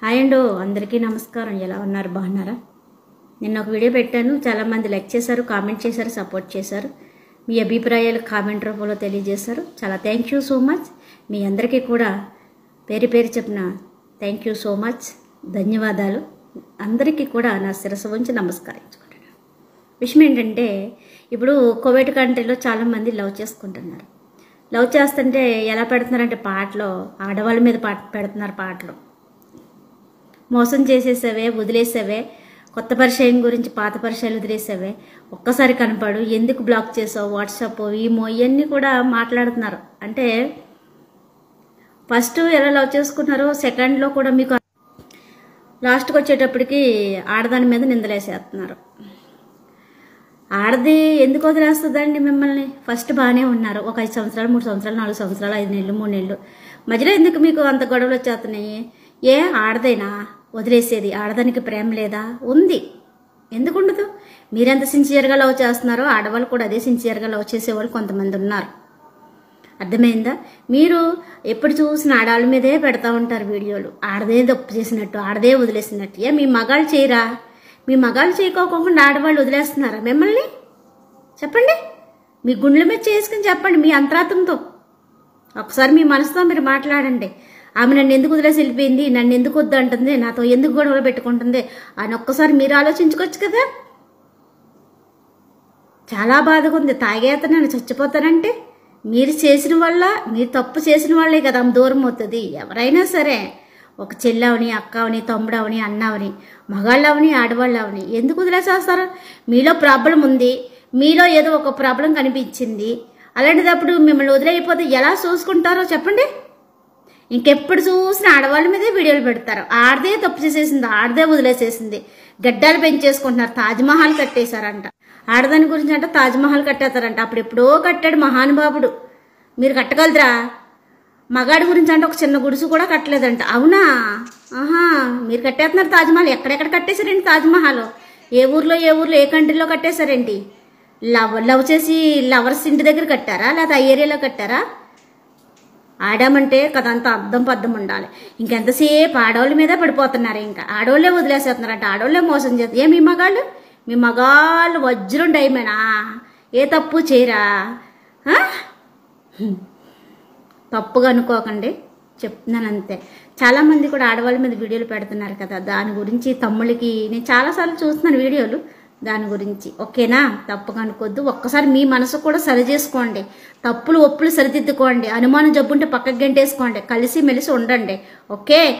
Hi అండి అందరికీ నమస్కారం ఎలా ఉన్నారు బాగున్నారా నిన్న ఒక వీడియో పెట్టాను చాలామంది లైక్ చేశారు కామెంట్ చేశారు సపోర్ట్ చేశారు మీ అభిప్రాయాలు కామెంట్ రూపంలో తెలియజేశారు చాలా థ్యాంక్ యూ సో మచ్ మీ అందరికీ కూడా పేరు పేరు చెప్పిన థ్యాంక్ యూ సో మచ్ ధన్యవాదాలు అందరికీ కూడా నా శిరస్సు ఉంచి నమస్కరించుకుంటున్నాను విషయం ఏంటంటే ఇప్పుడు కోవిడ్ కంట్రీలో చాలామంది లవ్ చేసుకుంటున్నారు లవ్ చేస్తుంటే ఎలా పెడుతున్నారంటే పాటలు ఆడవాళ్ళ మీద పాట పెడుతున్నారు పాటలు మోసం చేసేసావే వదిలేసావే కొత్త పరిచయం గురించి పాత పరిచయాలు వదిలేసావే ఒక్కసారి కనపడు ఎందుకు బ్లాక్ చేసావు వాట్సాప్ ఈమో ఇవన్నీ కూడా మాట్లాడుతున్నారు అంటే ఫస్ట్ ఎలా లవ్ చేసుకున్నారో సెకండ్లో కూడా మీకు లాస్ట్కి వచ్చేటప్పటికి ఆడదాని మీద నిందలేసేస్తున్నారు ఆడది ఎందుకు వదిలేస్తుందండి మిమ్మల్ని ఫస్ట్ బాగానే ఉన్నారు ఒక ఐదు సంవత్సరాలు మూడు సంవత్సరాలు నాలుగు సంవత్సరాలు ఐదు నెలలు మూడు నెలలు మధ్యలో ఎందుకు మీకు అంత గొడవలు వచ్చేస్తున్నాయి ఏ ఆడదైనా వదిలేసేది ఆడదానికి ప్రేమ లేదా ఉంది ఎందుకు ఉండదు మీరెంత సిన్సియర్గా లవ్ చేస్తున్నారో ఆడవాళ్ళు కూడా అదే సిన్సియర్గా లవ్ చేసేవాళ్ళు కొంతమంది ఉన్నారు అర్థమైందా మీరు ఎప్పుడు చూసిన ఆడవాళ్ళ మీదే పెడతా ఉంటారు వీడియోలు ఆడదే తప్పు చేసినట్టు ఆడదే వదిలేసినట్టు ఏ మీ మగాళ్ళు చేయరా మీ మగాళ్ళు చేయకోకుండా ఆడవాళ్ళు వదిలేస్తున్నారా మిమ్మల్ని చెప్పండి మీ గుండెల మీద చేసుకుని చెప్పండి మీ అంతరాత్మంతో ఒకసారి మీ మనసుతో మీరు మాట్లాడండి ఆమె నన్ను ఎందుకు వదిలేసి వెళ్ళిపోయింది నన్ను ఎందుకు వద్దు అంటుంది నాతో ఎందుకు గొడవలు పెట్టుకుంటుంది అని ఒక్కసారి మీరు ఆలోచించుకోవచ్చు కదా చాలా బాధగా ఉంది తాగేత నేను చచ్చిపోతానంటే మీరు చేసిన వల్ల మీరు తప్పు చేసిన వాళ్ళే కదా ఆమె దూరం అవుతుంది ఎవరైనా సరే ఒక చెల్లవని అక్కవని తమ్ముడవని అన్నవని మగాళ్ళవని ఆడవాళ్ళవని ఎందుకు వదిలేసేస్తారు మీలో ప్రాబ్లం ఉంది మీలో ఏదో ఒక ప్రాబ్లం కనిపించింది అలాంటిదప్పుడు మిమ్మల్ని వదిలేయిపోతే ఎలా చూసుకుంటారో చెప్పండి ఇంకెప్పుడు చూసినా ఆడవాళ్ళ మీదే వీడియోలు పెడతారు ఆడదే తప్పు చేసేసింది ఆడదే వదిలేసేసింది గడ్డాలు పెంచేసుకుంటున్నారు తాజ్మహల్ కట్టేశారంట ఆడదాని గురించి అంటే తాజ్మహల్ కట్టేస్తారంట అప్పుడు ఎప్పుడో కట్టాడు మహానుభావుడు మీరు కట్టగలరా మగాడి గురించి అంటే ఒక చిన్న గుడుసు కూడా కట్టలేదంట అవునా ఆహా మీరు కట్టేస్తున్నారు తాజ్మహల్ ఎక్కడెక్కడ కట్టేశారండి తాజ్మహల్ ఏ ఊర్లో ఏ ఊర్లో ఏ కంట్రీలో కట్టేశారేంటి లవ్ లవ్ చేసి లవర్స్ ఇంటి దగ్గర కట్టారా లేదా ఆ ఏరియాలో కట్టారా ఆడామంటే కదంతా అర్థం పద్దం ఉండాలి ఇంకెంతసేపు ఆడవాళ్ళ మీద పడిపోతున్నారు ఇంకా ఆడవాళ్ళే వదిలేసేస్తున్నారంట ఆడవాళ్ళే మోసం చేస్తారు ఏ మీ మగాళ్ళు మీ మగాళ్ళు వజ్రం డైమేనా ఏ తప్పు చేయరా ఆ? హ్మ్. తప్పుగా అనుకోకండి చెప్తున్నాను అంతే చాలామంది కూడా ఆడవాళ్ళ మీద వీడియోలు పెడుతున్నారు కదా దాని గురించి తమ్ముళ్ళకి నేను చాలాసార్లు చూస్తున్నాను వీడియోలు దాని గురించి ఓకేనా తప్పుగా అనుకోవద్దు ఒక్కసారి మీ మనసు కూడా సరి చేసుకోండి తప్పులు ఒప్పులు సరిదిద్దుకోండి అనుమానం జబ్బుంటే పక్కకు గంటేసుకోండి కలిసి మెలిసి ఉండండి ఓకే